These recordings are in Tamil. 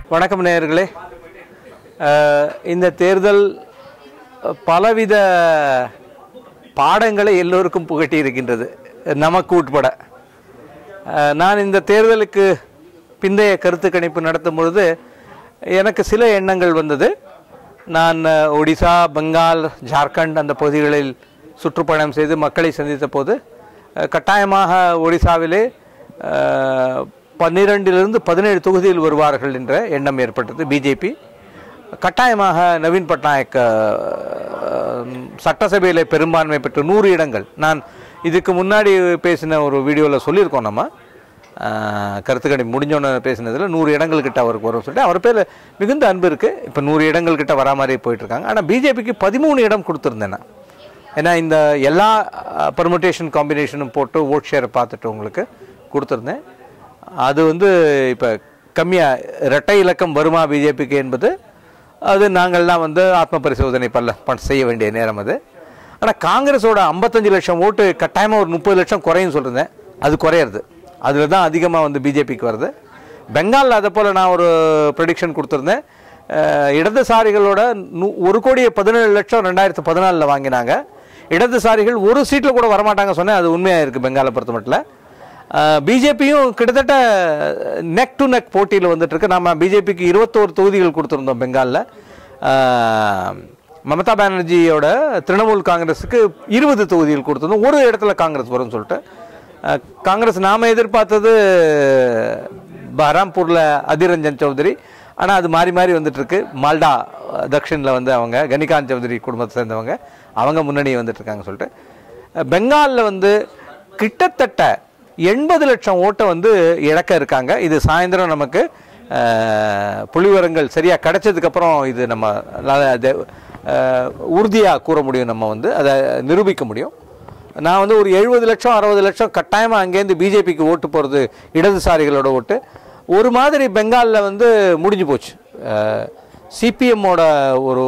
வணக்கம் நேயர்களே அஹ், இந்த தேர்தல் அஹ், பலவித பாடங்களை எல்லோருக்கும் புகட்டி இருக்கின்றது நமக்கு உட்பட அஹ், நான் இந்த தேர்தலுக்கு பிந்தைய கருத்து கணிப்பு நடத்தும் பொழுது எனக்கு சில எண்ணங்கள் வந்தது நான் அஹ், ஒடிசா பெங்கால் ஜார்க்கண்ட் அந்த பகுதிகளில் சுற்றுப்பயணம் செய்து மக்களை சந்தித்த போது அஹ், கட்டாயமாக ஒடிசாவிலே அஹ், பன்னிரெண்டிலிருந்து பதினேழு தொகுதியில் வருவார்கள் என்ற எண்ணம் ஏற்பட்டது பிஜேபி கட்டாயமாக நவீன் பட்நாயக் அஹ், சட்டசபையில் பெரும்பான்மை பெற்ற நூறு இடங்கள் நான் இதுக்கு முன்னாடி பேசின ஒரு வீடியோவில் சொல்லியிருக்கோம் நம்ம அஹ், கருத்து கணிப்பு முடிஞ்சோன்னு பேசினதில் நூறு இடங்கள் கிட்ட அவருக்கு வரும் சொல்லிட்டு அவர் பேர் மிகுந்த அன்பு இருக்குது இப்போ நூறு இடங்கள் கிட்ட வரா மாதிரி போயிட்டுருக்காங்க ஆனால் பிஜேபிக்கு பதிமூணு இடம் கொடுத்துருந்தேன் நான் ஏன்னா இந்த எல்லா பர்முட்டேஷன் காம்பினேஷனும் போட்டு ஓட் ஷேரை பார்த்துட்டு உங்களுக்கு கொடுத்துருந்தேன் அது வந்து இப்போ கம்மியாக இரட்டை இலக்கம் வருமா பிஜேபிக்கு என்பது அது நாங்கள்லாம் வந்து ஆத்ம பரிசோதனை பல்ல பண் செய்ய வேண்டிய நேரம் அது ஆனால் காங்கிரஸோட ஐம்பத்தஞ்சு லட்சம் ஓட்டு கட்டாயமாக ஒரு முப்பது லட்சம் குறையும் சொல்லியிருந்தேன் அது குறையிறது அதில் தான் அதிகமாக வந்து பிஜேபிக்கு வருது பெங்காலில் அதை போல் நான் ஒரு ப்ரெடிக்ஷன் கொடுத்துருந்தேன் அஹ், இடதுசாரிகளோட நூ- ஒரு கோடியே பதினேழு லட்சம் ரெண்டாயிரத்து பதினாலில் வாங்கினாங்க இடதுசாரிகள் ஒரு சீட்டில் கூட வரமாட்டாங்க சொன்னேன் அது உண்மையாக இருக்குது பெங்காலை பொறுத்த மட்டும் பிஜேபியும் கிட்டத்தட்ட நெக் டு நெக் போட்டியில் வந்துட்டு இருக்கு நம்ம பிஜேபிக்கு இருபத்தோரு தொகுதிகள் கொடுத்துருந்தோம் பெங்காலில் மமதா பானர்ஜியோட திரிணாமுல் காங்கிரஸுக்கு இருபது தொகுதிகள் கொடுத்துருந்தோம் ஒரு இடத்துல காங்கிரஸ் வரும்னு சொல்லிட்டு அஹ், காங்கிரஸ் நாம எதிர்பார்த்தது பஹராம்பூரில் அதிரஞ்சன் சௌத்ரி ஆனால் அது மாறி மாறி வந்துட்டு இருக்கு மால்டா அஹ், தக்ஷினில் வந்து அவங்க கனிகாந்த் சௌத்ரி குடும்பத்தை சேர்ந்தவங்க அவங்க முன்னணி வந்துட்டு இருக்காங்க சொல்லிட்டு அஹ், பெங்காலில் வந்து கிட்டத்தட்ட எண்பது லட்சம் ஓட்டை வந்து இழக்க இருக்காங்க இது சாயந்தரம் நமக்கு அஹ், புள்ளிவிவரங்கள் சரியாக கிடைச்சதுக்கப்புறம் இது நம்ம உறுதியாக கூற முடியும் நம்ம வந்து அதை நிரூபிக்க முடியும் நான் வந்து ஒரு எழுபது லட்சம் அறுபது லட்சம் கட்டாயமாக அங்கேருந்து பிஜேபிக்கு ஓட்டு போகிறது இடதுசாரிகளோட ஓட்டு ஒரு மாதிரி பெங்காலில் வந்து முடிஞ்சு போச்சு சிபிஎம்மோட ஒரு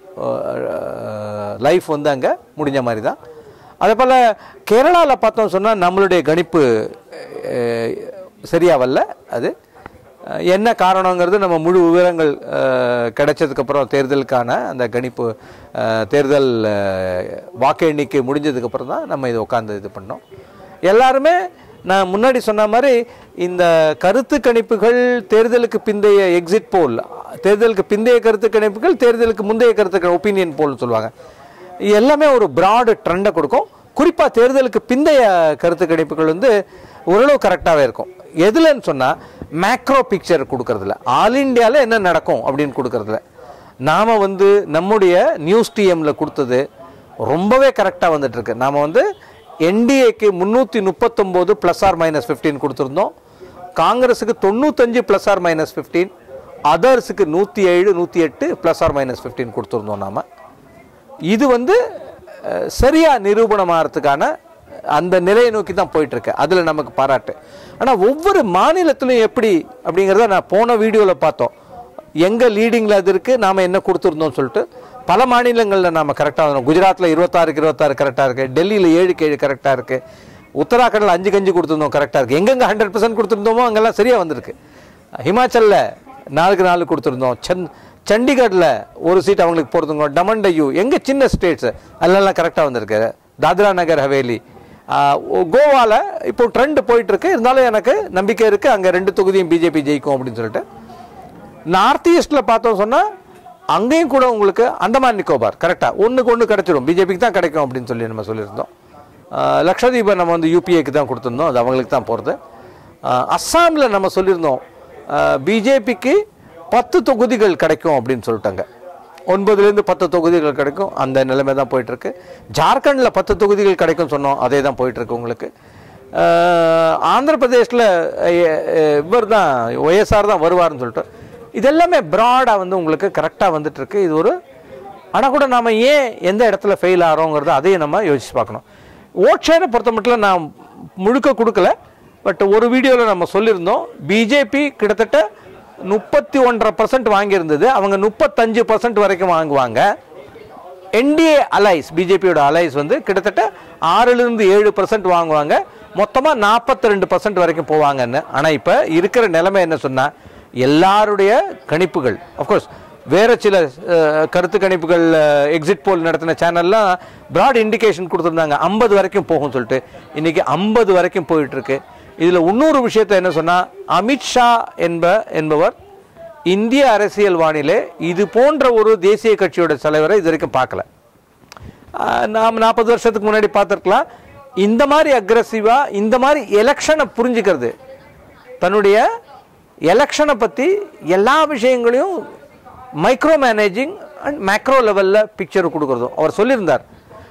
லைஃப் வந்து அங்கே முடிஞ்ச மாதிரி தான் அதே போல் கேரளாவில் பார்த்தோம் சொன்னால் நம்மளுடைய கணிப்பு அஹ், சரியா வரல அது அஹ், என்ன காரணங்கிறது நம்ம முழு விவரங்கள் அஹ், கிடைச்சதுக்கப்புறம் தேர்தலுக்கான அந்த கணிப்பு அஹ், தேர்தல் அஹ், வாக்கு எண்ணிக்கை முடிஞ்சதுக்கப்புறம் தான் நம்ம இதை உட்காந்து இது பண்ணோம் எல்லாருமே நான் முன்னாடி சொன்ன மாதிரி இந்த கருத்து கணிப்புகள் தேர்தலுக்கு பிந்தைய எக்ஸிட் போல் தேர்தலுக்கு பிந்தைய கருத்து கணிப்புகள் தேர்தலுக்கு முந்தைய கருத்து ஒப்பீனியன் போல்னு சொல்லுவாங்க இது எல்லாமே ஒரு பிராடு ட்ரெண்டை கொடுக்கும் குறிப்பாக தேர்தலுக்கு பிந்தைய கருத்து கணிப்புகள் வந்து ஓரளவு கரெக்டாகவே இருக்கும் எதுலன்னு சொன்னால் மேக்ரோ பிக்சர் கொடுக்கறதில்ல ஆல் இண்டியாவில் என்ன நடக்கும் அப்படின்னு கொடுக்கறதில்ல நாம் வந்து நம்முடைய நியூஸ் டிஎம்மில் கொடுத்தது ரொம்பவே கரெக்டாக வந்துட்டு இருக்கு நாம் வந்து என்டிஏக்கு முந்நூற்றி முப்பத்தொம்போது ப்ளஸ் ஆர் மைனஸ் ஃபிஃப்டீன் கொடுத்துருந்தோம் காங்கிரஸுக்கு தொண்ணூத்தஞ்சு ப்ளஸ் ஆர் மைனஸ் ஃபிஃப்டீன் அதர்ஸுக்கு நூற்றி ஏழு நூற்றி எட்டு ப்ளஸ் ஆர் மைனஸ் ஃபிஃப்டீன் கொடுத்துருந்தோம் நாம் இது வந்து அஹ், சரியா நிரூபணமாகறதுக்கான அந்த நிலையை நோக்கி தான் போயிட்டு இருக்கு அதில் நமக்கு பாராட்டு ஆனால் ஒவ்வொரு மாநிலத்திலும் எப்படி அப்படிங்கிறத நான் போன வீடியோவில் பார்த்தோம் எங்கே லீடிங்கில் அது இருக்குது நாம் என்ன கொடுத்துருந்தோம்னு சொல்லிட்டு பல மாநிலங்களில் நாம் கரெக்டாக வந்தோம் குஜராத்தில் இருபத்தாறுக்கு இருபத்தாறு கரெக்டாக இருக்குது டெல்லியில் ஏழுக்கு ஏழு கரெக்டாக இருக்குது உத்தராகண்டில் அஞ்சு கஞ்சு கொடுத்துருந்தோம் கரெக்டாக இருக்குது எங்கெங்கே ஹண்ட்ரட் பர்சன்ட் கொடுத்துருந்தோமோ அங்கெல்லாம் சரியாக வந்திருக்கு ஹிமாச்சலில் நாலுக்கு நாலு கொடுத்துருந்தோம் சந் சண்டிகரில் ஒரு சீட் அவங்களுக்கு போடுறதுங்க டமன் டையூ எங்கே சின்ன ஸ்டேட்ஸ் அதெல்லாம் கரெக்டாக வந்திருக்கு தாத்ரா நகர் ஹவேலி கோவாவில் இப்போ ட்ரெண்ட் போயிட்டு இருக்கு இருந்தாலும் எனக்கு நம்பிக்கை இருக்குது அங்கே ரெண்டு தொகுதியும் பிஜேபி ஜெயிக்கும் அப்படின்னு சொல்லிட்டு நார்த் ஈஸ்டில் பார்த்தோம் சொன்னால் அங்கேயும் கூட உங்களுக்கு அந்தமான் நிக்கோபார் கரெக்டாக ஒன்றுக்கு ஒன்று கிடைச்சிடும் பிஜேபிக்கு தான் கிடைக்கும் அப்படின்னு சொல்லி நம்ம சொல்லியிருந்தோம் ஆஹ் லக்ஷதீபை நம்ம வந்து யூபிஏக்கு தான் கொடுத்துருந்தோம் அது அவங்களுக்கு தான் போகிறது அஸ்ஸாமில் நம்ம சொல்லியிருந்தோம் பிஜேபிக்கு பத்து தொகுதிகள் கிடைக்கும் அப்படின்னு சொல்லிட்டாங்க ஒன்பதுலேருந்து பத்து தொகுதிகள் கிடைக்கும் அந்த நிலைமை தான் போயிட்டுருக்கு ஜார்க்கண்டில் பத்து தொகுதிகள் கிடைக்கும் சொன்னோம் அதே தான் போயிட்டுருக்கு உங்களுக்கு ஆஹ் ஆந்திர பிரதேஷில் இவர் தான் ஒய்எஸ்ஆர் தான் வருவார்னு சொல்லிட்டு இது எல்லாமே ப்ராடாக வந்து உங்களுக்கு கரெக்டாக வந்துட்டுருக்கு இது ஒரு ஆனால் கூட நாம் ஏன் எந்த இடத்துல ஃபெயில் ஆகிறோங்கிறத அதையும் நம்ம யோசிச்சு பார்க்கணும் ஓட் ஷேரை பொறுத்த மட்டும் நான் முழுக்க கொடுக்கல பட் ஒரு வீடியோவில் நம்ம சொல்லியிருந்தோம் பிஜேபி கிட்டத்தட்ட முப்பத்தி ஒன்றரை பர்சன்ட் வாங்கியிருந்தது அவங்க முப்பத்தஞ்சு பர்சன்ட் வரைக்கும் வாங்குவாங்க என்டிஏ அலைஸ் பிஜேபியோட அலைஸ் வந்து கிட்டத்தட்ட ஆறுலேருந்து ஏழு பர்சன்ட் வாங்குவாங்க மொத்தமாக நாற்பத்தி ரெண்டு பர்சன்ட் வரைக்கும் போவாங்கன்னு ஆனால் இப்போ இருக்கிற நிலைமை என்ன சொன்னால் எல்லாருடைய கணிப்புகள் அஃப்கோர்ஸ் வேற சில அஹ், கருத்து கணிப்புகள் எக்ஸிட் போல் நடத்தின சேனல்லாம் பிராட் இண்டிகேஷன் கொடுத்துருந்தாங்க ஐம்பது வரைக்கும் போகும் சொல்லிட்டு இன்னைக்கு ஐம்பது வரைக்கும் போயிட்டு இருக்கு இதுல இன்னொரு விஷயத்தை என்ன சொன்னா அமித்ஷா என்ப என்பவர் இந்திய அரசியல் வானிலை இது போன்ற ஒரு தேசிய கட்சியோட தலைவரை இது வரைக்கும் பார்க்கல ஆஹ் நாம் நாற்பது வருஷத்துக்கு முன்னாடி பார்த்துருக்கலாம் இந்த மாதிரி அக்ரஸிவாக இந்த மாதிரி எலெக்ஷனை புரிஞ்சுக்கிறது தன்னுடைய எலெக்ஷனை பற்றி எல்லா விஷயங்களையும் மைக்ரோ மேனேஜிங் அண்ட் மேக்ரோ லெவலில் பிக்சர் கொடுக்குறதும் அவர் சொல்லியிருந்தார்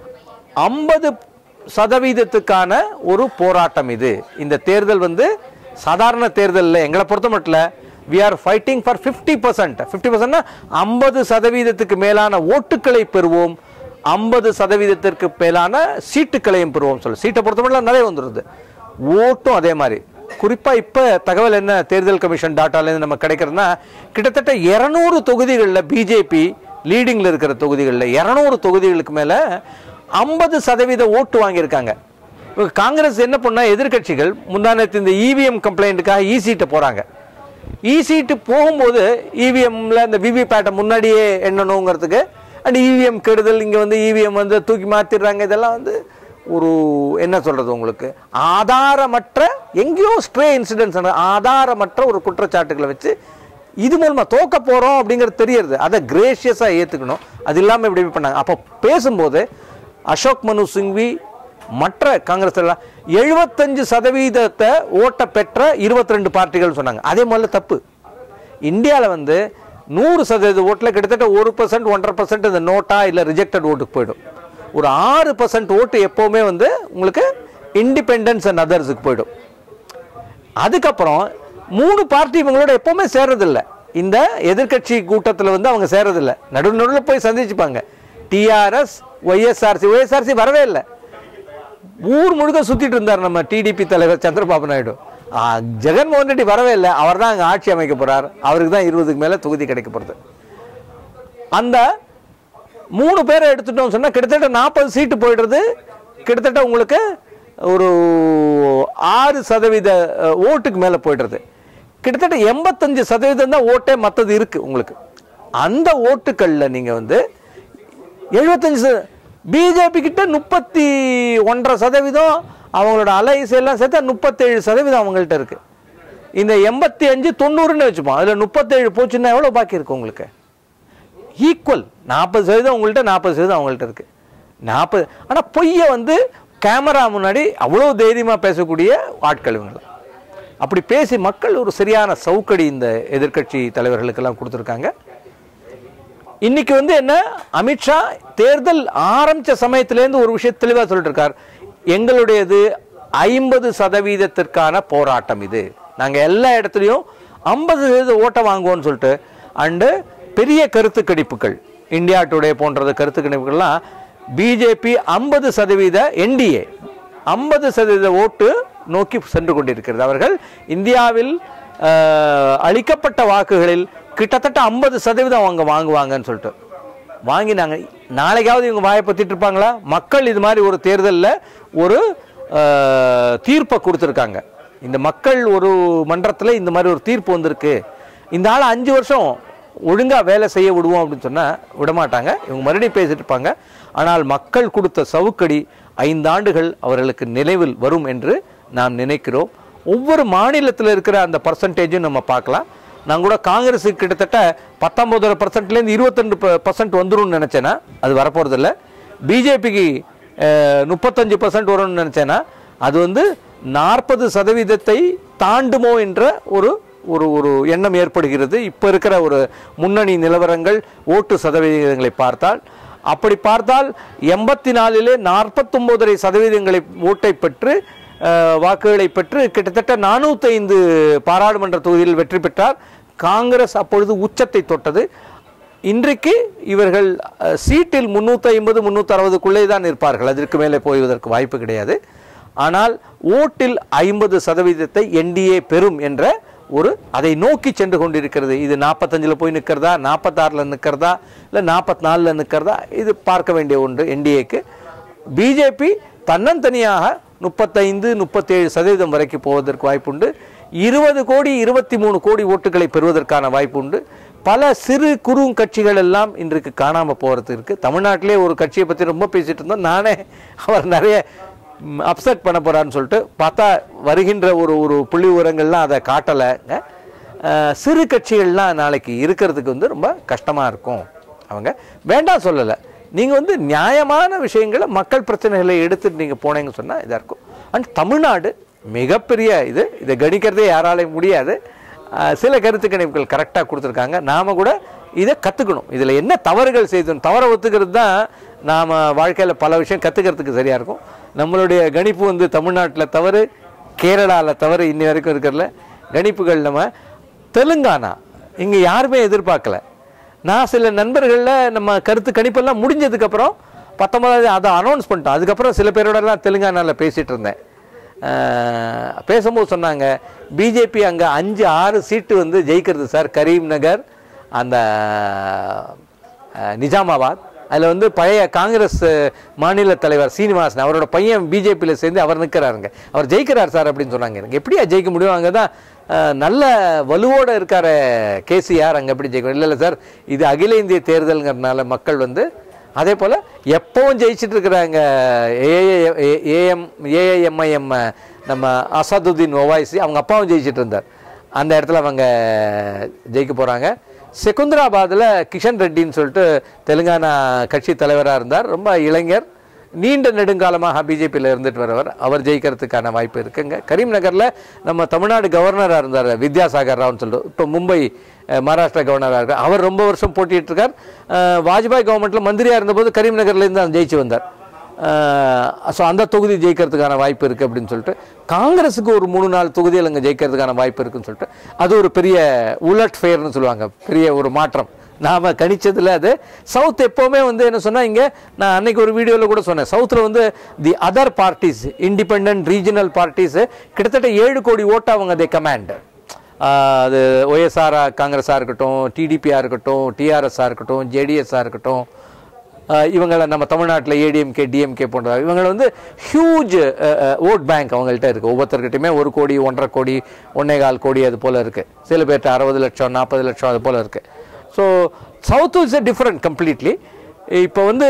ஐம்பது சதவீதத்துக்கான ஒரு போராட்டம் இது இந்த தேர்தல் வந்து சாதாரண தேர்தலில் எங்களை பொறுத்த மட்டும் we are fighting for fifty percent fifty பர்சன்ட்னா ஐம்பது சதவீதத்துக்கு மேலான ஓட்டுக்களை பெறுவோம் ஐம்பது சதவீதத்திற்கு மேலான சீட்டுக்களையும் பெறுவோம் சொல்ல சீட்டை பொறுத்த மட்டும் நிறைய வந்துடுது ஓட்டும் அதே மாதிரி குறிப்பாக இப்போ தகவல் என்ன தேர்தல் கமிஷன் டாட்டாலேருந்து நம்ம கிடைக்கிறதுனா கிட்டத்தட்ட இரநூறு தொகுதிகளில் பிஜேபி லீடிங்கில் இருக்கிற தொகுதிகளில் இரநூறு தொகுதிகளுக்கு மேலே ஐம்பது சதவீத ஓட்டு வாங்கியிருக்காங்க இவங்க காங்கிரஸ் என்ன பண்ணா எதிர்க்கட்சிகள் முந்தானத்து இந்த இவிஎம் கம்ப்ளைண்ட்டுக்காக இ சீட்டை போகிறாங்க இ சீட்டு போகும்போது இவிஎம்ல இந்த விவிபேட்டை முன்னாடியே எண்ணணுங்கிறதுக்கு அண்ட் இவிஎம் கெடுதல் இங்கே வந்து இவிஎம் வந்து தூக்கி மாற்றிடுறாங்க இதெல்லாம் வந்து ஒரு என்ன சொல்றது உங்களுக்கு ஆதாரமற்ற எங்கேயோ ஸ்ட்ரே இன்சிடென்ட்ஸ் ஆதாரமற்ற ஒரு குற்றச்சாட்டுகளை வச்சு இது மூலமா தோக்க போறோம் அப்படிங்கிறது தெரியறது அதை கிரேஷியஸா ஏத்துக்கணும் அது இல்லாம இப்படி இப்படி பண்ணாங்க அப்போ பேசும்போது அசோக் மனு சிங்வி மற்ற காங்கிரஸ் எல்லாம் எழுபத்தஞ்சு சதவீதத்தை ஓட்ட பெற்ற இருபத்தி ரெண்டு பார்ட்டிகள் சொன்னாங்க அதே முதல்ல தப்பு இந்தியாவில் வந்து நூறு சதவீத ஓட்டில் கிட்டத்தட்ட ஒரு பர்சன்ட் ஒன்றரை பர்சன்ட் இந்த நோட்டா இல்லை ரிஜெக்டட் ஓட்டுக்கு போயிடும் ஒரு ஆறு பர்சன்ட் ஓட்டு எப்போவுமே வந்து உங்களுக்கு இண்டிபெண்டன்ஸ் அண்ட் அதர்ஸுக்கு போயிடும் அதுக்கப்புறம் மூணு பார்ட்டி இவங்களோட எப்பவுமே சேர்றதில்ல இந்த எதிர்க்கட்சி கூட்டத்தில் வந்து அவங்க சேர்றதில்ல நடு நடுவில் போய் சந்திச்சுப்பாங்க டிஆர்எஸ் ஒய்எஸ்ஆர்சி ஒய்எஸ்ஆர்சி வரவே இல்லை ஊர் முழுக்க சுத்திட்டு இருந்தார் நம்ம டிடிபி தலைவர் சந்திரபாபு நாயுடு ஆ, ஜெகன்மோகன் ரெட்டி வரவே இல்லை அவர் தான் அங்கே ஆட்சி அமைக்க போறார் அவருக்கு தான் இருபதுக்கு மேலே தொகுதி கிடைக்க போகிறது அந்த மூணு பேரை எடுத்துட்டோம் சொன்னா கிட்டத்தட்ட நாற்பது சீட்டு போயிடுறது கிட்டத்தட்ட உங்களுக்கு ஒரு ஆறு சதவீத அஹ், ஓட்டுக்கு மேலே போயிடுறது கிட்டத்தட்ட எண்பத்தஞ்சு சதவீதம் தான் ஓட்டே மற்றது இருக்கு உங்களுக்கு அந்த ஓட்டுக்கள்ல நீங்க வந்து எழுபத்தஞ்சு பிஜேபி கிட்ட முப்பத்தி ஒன்றரை சதவீதம் அவங்களோட அலைஸ் எல்லாம் சேர்த்தா முப்பத்தேழு சதவீதம் அவங்கள்ட்ட இருக்கு இந்த எண்பத்தி அஞ்சு தொண்ணூறுன்னு வச்சுப்போம் அதில் முப்பத்தேழு போச்சுன்னா எவ்வளோ பாக்கி இருக்கு உங்களுக்கு ஈக்குவல் நாற்பது சதவீதம் உங்கள்கிட்ட நாற்பது சதவீதம் அவங்கள்ட்ட இருக்கு நாற்பது ஆனால் பொய்யை வந்து கேமரா முன்னாடி அவ்வளோ தைரியமாக பேசக்கூடிய ஆட்கள் இவங்களாம் அப்படி பேசி மக்கள் ஒரு சரியான சவுக்கடி இந்த எதிர்க்கட்சி தலைவர்களுக்கெல்லாம் கொடுத்துருக்காங்க இன்னைக்கு வந்து என்ன அமித்ஷா தேர்தல் ஆரம்பிச்ச சமயத்திலேருந்து ஒரு விஷயம் தெளிவாக சொல்லிட்டு இருக்கார் எங்களுடையது ஐம்பது சதவீதத்திற்கான போராட்டம் இது நாங்க எல்லா இடத்துலையும் ஐம்பது சதவீத ஓட்டை வாங்குவோம்னு சொல்லிட்டு அண்டு பெரிய கருத்து கணிப்புகள் இந்தியா டுடே போன்றது கருத்து கணிப்புகள்லாம் பிஜேபி ஐம்பது சதவீத என்டிஏ ஐம்பது சதவீத ஓட்டு நோக்கி சென்று கொண்டிருக்கிறது அவர்கள் இந்தியாவில் அஹ், அளிக்கப்பட்ட வாக்குகளில் கிட்டத்தட்ட ஐம்பது சதவீதம் அவங்க வாங்குவாங்கன்னு சொல்லிட்டு வாங்கினாங்க நாளைக்காவது இவங்க வாயை பத்திட்டு இருப்பாங்களா மக்கள் இது மாதிரி ஒரு தேர்தலில் ஒரு அஹ், தீர்ப்பை கொடுத்துருக்காங்க இந்த மக்கள் ஒரு மன்றத்தில் இந்த மாதிரி ஒரு தீர்ப்பு வந்திருக்கு இந்த ஆள் அஞ்சு வருஷம் ஒழுங்கா வேலை செய்ய விடுவோம் அப்படின்னு சொன்னா விடமாட்டாங்க இவங்க மறுபடியும் பேசிட்டு இருப்பாங்க ஆனால் மக்கள் கொடுத்த சவுக்கடி ஐந்தாண்டுகள் அவர்களுக்கு நினைவில் வரும் என்று நாம் நினைக்கிறோம் ஒவ்வொரு மாநிலத்தில் இருக்கிற அந்த பர்சன்டேஜும் நம்ம பார்க்கலாம் நான் கூட காங்கிரஸுக்கு கிட்டத்தட்ட பத்தொன்பதரை பர்சன்ட்லேருந்து இருபத்தெண்டு பர்சன்ட் வந்துரும்னு நினச்சேன்னா அது வரப்போகிறதில்ல பிஜேபிக்கு முப்பத்தஞ்சு பர்சன்ட் வரும்னு நினச்சேன்னா அது வந்து நாற்பது சதவீதத்தை தாண்டுமோ என்ற ஒரு ஒரு ஒரு எண்ணம் ஏற்படுகிறது இப்போ இருக்கிற ஒரு முன்னணி நிலவரங்கள் ஓட்டு சதவீதங்களை பார்த்தால் அப்படி பார்த்தால் எண்பத்தி நாலிலே நாற்பத்தொம்போதரை சதவீதங்களை ஓட்டை பெற்று அஹ், வாக்குகளை பெற்று கிட்டத்தட்ட நானூத்தைந்து பாராளுமன்ற தொகுதியில் வெற்றி பெற்றார் காங்கிரஸ் அப்பொழுது உச்சத்தை தொட்டது இன்றைக்கு இவர்கள் அஹ், சீட்டில் முன்னூற்றி ஐம்பது முன்னூற்றி அறுபதுக்குள்ளே தான் இருப்பார்கள் அதற்கு மேலே போய்வதற்கு வாய்ப்பு கிடையாது ஆனால் ஓட்டில் ஐம்பது சதவீதத்தை என்டிஏ பெறும் என்ற ஒரு அதை நோக்கி சென்று கொண்டிருக்கிறது இது நாற்பத்தஞ்சில் போய் நிற்கிறதா நாற்பத்தாறில் நிற்கிறதா இல்லை நாற்பத்தி நாலில் நிற்கிறதா இது பார்க்க வேண்டிய ஒன்று என்டிஏக்கு பிஜேபி தன்னந்தனியாக முப்பத்தைந்து முப்பத்தேழு சதவீதம் வரைக்கும் போவதற்கு வாய்ப்புண்டு இருபது கோடி இருபத்தி மூணு கோடி ஓட்டுகளை பெறுவதற்கான வாய்ப்பு உண்டு பல சிறு குறு கட்சிகள் எல்லாம் இன்றைக்கு காணாமல் போகிறது இருக்குது தமிழ்நாட்டிலே ஒரு கட்சியை பற்றி ரொம்ப பேசிகிட்டு இருந்தோம் நானே அவர் நிறைய அப்செட் பண்ண போகிறான்னு சொல்லிட்டு பார்த்தா வருகின்ற ஒரு ஒரு புள்ளி விவரங்கள்லாம் அதை காட்டலைங்க அஹ், சிறு கட்சிகள்லாம் நாளைக்கு இருக்கிறதுக்கு வந்து ரொம்ப கஷ்டமாக இருக்கும் அவங்க வேண்டாம் சொல்லலை நீங்கள் வந்து நியாயமான விஷயங்களை மக்கள் பிரச்சனைகளை எடுத்துட்டு நீங்கள் போனீங்கன்னு சொன்னால் இதாக இருக்கும் அண்ட் தமிழ்நாடு மிகப்பெரிய இது இதை கணிக்கிறதே யாராலையும் முடியாது அஹ், சில கருத்து கணிப்புகள் கரெக்டாக கொடுத்துருக்காங்க நாம் கூட இதை கற்றுக்கணும் இதில் என்ன தவறுகள் செய்தோம் தவறை ஒத்துக்கிறது தான் நாம் வாழ்க்கையில் பல விஷயம் கற்றுக்கிறதுக்கு சரியாக இருக்கும் நம்மளுடைய கணிப்பு வந்து தமிழ்நாட்டில் தவறு கேரளாவில் தவறு இன்னி வரைக்கும் இருக்கிறல கணிப்புகள் நம்ம தெலுங்கானா இங்கே யாருமே எதிர்பார்க்கல நான் சில நண்பர்களில் நம்ம கருத்து கணிப்பெல்லாம் முடிஞ்சதுக்கப்புறம் பத்தொன்பதாவது அதை அனௌன்ஸ் பண்ணிட்டோம் அதுக்கப்புறம் சில பேரோடலாம் தெலுங்கானாவில் பேசிகிட்டு இருந்தேன் அஹ், பேசும்போது சொன்னாங்க பிஜேபி அங்கே அஞ்சு ஆறு சீட்டு வந்து ஜெயிக்கிறது சார் கரீம் நகர் அந்த அஹ், நிஜாமாபாத் அதில் வந்து பழைய காங்கிரஸ் அஹ், மாநில தலைவர் சீனிவாசன் அவரோட பையன் பிஜேபியில் சேர்ந்து அவர் நிற்கிறாருங்க அவர் ஜெயிக்கிறார் சார் அப்படின்னு சொன்னாங்க எனக்கு எப்படியா ஜெயிக்க முடியும் அங்கே தான் அஹ், நல்ல வலுவோடு இருக்கார கேசிஆர் அங்கே எப்படி ஜெயிக்கணும் இல்லை இல்லை சார் இது அகில இந்திய தேர்தலுங்கிறதுனால மக்கள் வந்து அதே போல் எப்பவும் ஜெயிச்சிட்டு இருக்கிறாங்க ஏஎம் ஏஐஎம்ஐஎம் நம்ம அசதுதீன் ஒவாய்சி அவங்க அப்பாவும் ஜெயிச்சிட்டு இருந்தார் அந்த இடத்துல அவங்க ஜெயிக்க போகிறாங்க செகுந்தராபாத்தில் கிஷன் ரெட்டின்னு சொல்லிட்டு தெலுங்கானா கட்சி தலைவராக இருந்தார் ரொம்ப இளைஞர் நீண்ட நெடுங்காலமாக பிஜேபியில் இருந்துட்டு வரவர் அவர் ஜெயிக்கிறதுக்கான வாய்ப்பு இருக்குங்க கரீம் நகரில் நம்ம தமிழ்நாடு கவர்னராக இருந்தார் வித்யாசாகர் ராவ்னு சொல்லிட்டு இப்போ மும்பை அஹ், மகாராஷ்டிரா கவர்னராக இருக்கார் அவர் ரொம்ப வருஷம் போட்டிட்டு இருக்கார் அஹ், வாஜ்பாய் கவர்மெண்ட்டில் மந்திரியாக இருந்தபோது கரீம் நகர்லேருந்து தான் ஜெயிச்சு வந்தார் ஸோ அந்த தொகுதி ஜெயிக்கிறதுக்கான வாய்ப்பு இருக்குது அப்படின்னு சொல்லிட்டு காங்கிரஸுக்கு ஒரு மூணு நாலு தொகுதியில் அங்கே ஜெயிக்கிறதுக்கான வாய்ப்பு இருக்குன்னு சொல்லிட்டு அது ஒரு பெரிய உலட் ஃபேர்னு சொல்லுவாங்க பெரிய ஒரு மாற்றம் நாம் கணிச்சதில் அது சவுத் எப்போவுமே வந்து என்ன சொன்னால் இங்கே நான் அன்னைக்கு ஒரு வீடியோவில் கூட சொன்னேன் சவுத்தில் வந்து the other parties independent regional parties கிட்டத்தட்ட ஏழு கோடி ஓட்டு அவங்க தே கமாண்ட் அது ஒய்எஸ்ஆர் காங்கிரஸாக இருக்கட்டும் டிடிபியாக இருக்கட்டும் டிஆர்எஸ்ஸாக இருக்கட்டும் ஜேடிஎஸ்ஸாக இருக்கட்டும் அஹ் இவங்களை நம்ம தமிழ்நாட்டில் ஏடிஎம்கே டிஎம்கே போன்ற இவங்களை வந்து ஹியூஜ் ஓட் பேங்க் அவங்கள்ட்ட இருக்குது ஒவ்வொருத்தர்கிட்டையுமே ஒரு கோடி ஒன்றரை கோடி ஒன்னே கால் கோடி அது போல் இருக்குது சில பேர்கிட்ட அறுபது லட்சம் நாற்பது லட்சம் அது போல் இருக்குது so south is a different completely இப்போ வந்து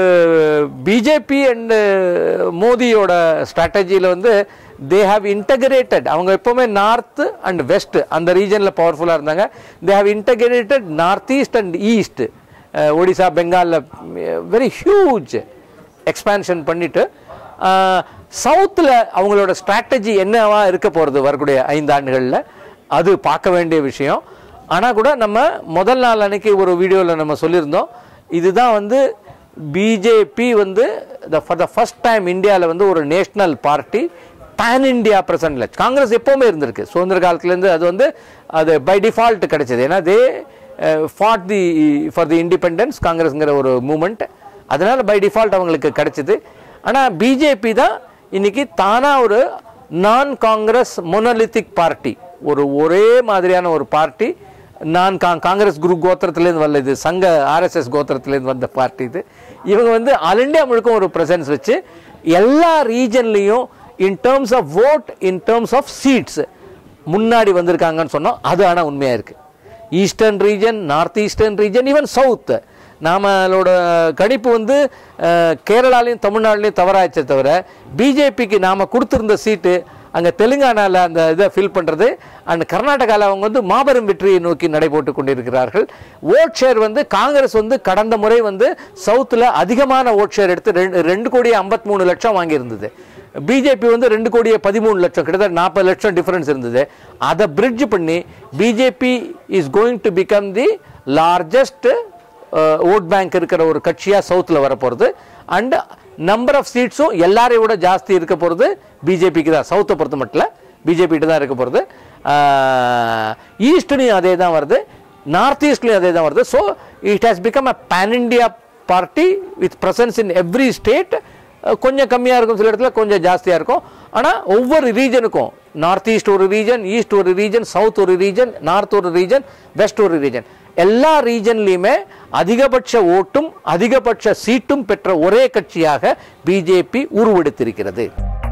பிஜேபி அண்டு மோதியோட ஸ்ட்ராட்டஜியில் வந்து தே ஹாவ் இன்டகிரேட்டட் அவங்க எப்போவுமே நார்த் அண்ட் வெஸ்ட் அந்த ரீஜனில் பவர்ஃபுல்லாக இருந்தாங்க they have integrated north east and east Odisha பெங்காலில் வெரி ஹியூஜ் எக்ஸ்பான்ஷன் பண்ணிட்டு சவுத்தில் அவங்களோட ஸ்ட்ராட்டஜி என்னவா இருக்க போகிறது வரக்கூடிய ஐந்து ஆண்டுகளில் அது பார்க்க வேண்டிய விஷயம் ஆனால் கூட நம்ம முதல் நாள் அன்னைக்கு ஒரு வீடியோவில் நம்ம சொல்லியிருந்தோம் இதுதான் வந்து பிஜேபி வந்து ஃபார் த ஃபர்ஸ்ட் டைம் இந்தியாவில் வந்து ஒரு நேஷ்னல் பார்ட்டி பேன் இந்தியா பிரசன்ட்ல காங்கிரஸ் எப்போவுமே இருந்திருக்கு சுதந்திர காலத்துலேருந்து அது வந்து அது பை டிஃபால்ட் கிடைச்சது ஏன்னா தே ஃபாட் தி ஃபார் தி இண்டிபெண்டன்ஸ் காங்கிரஸ்ங்கிற ஒரு மூமெண்ட் அதனால பை டிஃபால்ட் அவங்களுக்கு கிடைச்சது ஆனால் பிஜேபி தான் இன்னைக்கு தானாக ஒரு நான் காங்கிரஸ் மொனலித்திக் பார்ட்டி ஒரு ஒரே மாதிரியான ஒரு பார்ட்டி நான் கா காங்கிரஸ் குரு கோத்திரத்துலேருந்து வரல இது சங்க ஆர்எஸ்எஸ் கோத்திரத்துலேருந்து வந்த பார்ட்டி இது இவங்க வந்து ஆல் இண்டியா முழுக்க ஒரு ப்ரெசன்ஸ் வச்சு எல்லா ரீஜன்லேயும் in terms of vote in terms of seats முன்னாடி வந்திருக்காங்கன்னு சொன்னோம் அது ஆனால் உண்மையாக இருக்குது eastern region north eastern region even south நாமளோட கணிப்பு வந்து அஹ், கேரளாலையும் தமிழ்நாட்டிலையும் தவறாச்சே தவிர பிஜேபிக்கு நாம் கொடுத்துருந்த சீட்டு அங்கே தெலுங்கானாவில் அந்த இதை ஃபில் பண்ணுறது அண்ட் கர்நாடகாவில் அவங்க வந்து மாபெரும் வெற்றியை நோக்கி நடைபோட்டு கொண்டிருக்கிறார்கள் ஓட் ஷேர் வந்து காங்கிரஸ் வந்து கடந்த முறை வந்து சவுத்தில் அதிகமான ஓட் ஷேர் எடுத்து ரெண்டு ரெண்டு கோடி ஐம்பத்தி மூணு லட்சம் வாங்கியிருந்தது பிஜேபி வந்து ரெண்டு கோடியே பதிமூணு லட்சம் கிட்டத்தட்ட நாற்பது லட்சம் டிஃபரன்ஸ் இருந்தது அதை பிரிட்ஜ் பண்ணி BJP is going to become the largest vote bank இருக்கிற ஒரு கட்சியாக சவுத்தில் வரப்போகிறது அண்ட் நம்பர் ஆஃப் சீட்ஸும் எல்லாரையும் விட ஜாஸ்தி இருக்க போகிறது பிஜேபிக்கு தான் சவுத்தை பொறுத்த மட்டும் பிஜேபிகிட்ட தான் இருக்க போகிறது ஈஸ்ட்லேயும் அதே தான் வருது நார்த் ஈஸ்ட்லேயும் அதே தான் வருது so it has become a pan India party with presence in every state கொஞ்சம் கம்மியாக இருக்கும் சில இடத்துல கொஞ்சம் ஜாஸ்தியாக இருக்கும் ஆனால் ஒவ்வொரு ரீஜனுக்கும் நார்த் ஈஸ்ட் ஒரு ரீஜன் ஈஸ்ட் ஒரு ரீஜன் சவுத் ஒரு ரீஜன் நார்த் ஒரு ரீஜன் வெஸ்ட் ஒரு ரீஜன் எல்லா ரீஜன்லையுமே அதிகபட்ச ஓட்டும் அதிகபட்ச சீட்டும் பெற்ற ஒரே கட்சியாக பிஜேபி உருவெடுத்திருக்கிறது